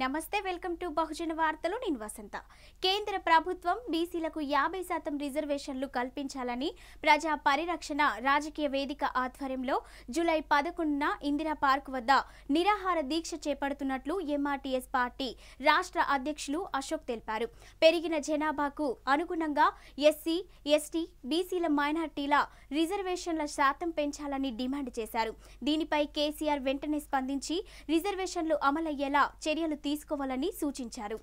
నమస్తే welcome to బహుజన వార్తలు నేను వసంత కేంద్ర ప్రభుత్వం బీసీలకు యాభై శాతం రిజర్వేషన్లు కల్పించాలని ప్రజా పరిరక్షణ రాజకీయ వేదిక ఆధ్వర్యంలో జూలై పదకొండున ఇందిరా పార్క్ వద్ద నిరాహార దీక్ష చేపడుతున్నట్లు ఎంఆర్టీఎస్ పార్టీ రాష్ట్ర అధ్యక్షులు అశోక్ తెలిపారు పెరిగిన జనాభాకు అనుగుణంగా ఎస్సీ ఎస్టీ బీసీల మైనార్టీల రిజర్వేషన్ల శాతం పెంచాలని డిమాండ్ చేశారు దీనిపై కేసీఆర్ వెంటనే స్పందించి రిజర్వేషన్లు అమలయ్యేలా చర్యలు తీసుకోవాలని సూచించారు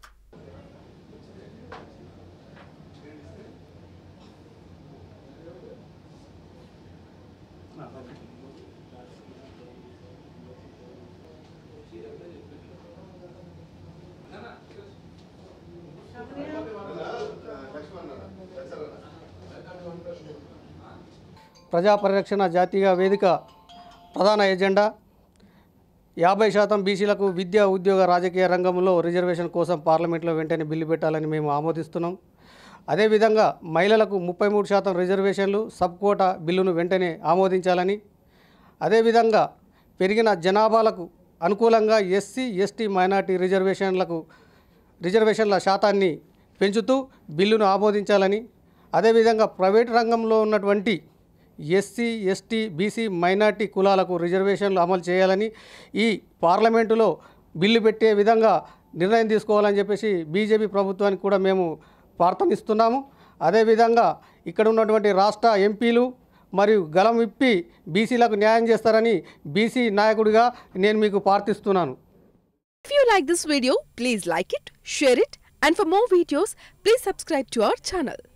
ప్రజా పరిరక్షణ జాతీయ వేదిక ప్రధాన ఎజెండా యాభై శాతం బీసీలకు విద్యా ఉద్యోగ రాజకీయ రంగంలో రిజర్వేషన్ కోసం పార్లమెంట్లో వెంటనే బిల్లు పెట్టాలని మేము ఆమోదిస్తున్నాం అదేవిధంగా మహిళలకు ముప్పై మూడు శాతం రిజర్వేషన్లు సబ్ కోటా బిల్లును వెంటనే ఆమోదించాలని అదేవిధంగా పెరిగిన జనాభాలకు అనుకూలంగా ఎస్సీ ఎస్టీ మైనార్టీ రిజర్వేషన్లకు రిజర్వేషన్ల శాతాన్ని పెంచుతూ బిల్లును ఆమోదించాలని అదేవిధంగా ప్రైవేట్ రంగంలో ఉన్నటువంటి ఎస్సీ ఎస్టీ బీసీ మైనార్టీ కులాలకు రిజర్వేషన్లు అమలు చేయాలని ఈ పార్లమెంటులో బిల్లు పెట్టే విధంగా నిర్ణయం తీసుకోవాలని చెప్పేసి బీజేపీ ప్రభుత్వానికి కూడా మేము ప్రార్థనిస్తున్నాము అదేవిధంగా ఇక్కడ ఉన్నటువంటి రాష్ట్ర ఎంపీలు మరియు గలం విప్పి బీసీలకు న్యాయం చేస్తారని బీసీ నాయకుడిగా నేను మీకు ప్రార్థిస్తున్నాను If you like this video, please like it, share it, and for more videos, please subscribe to our channel.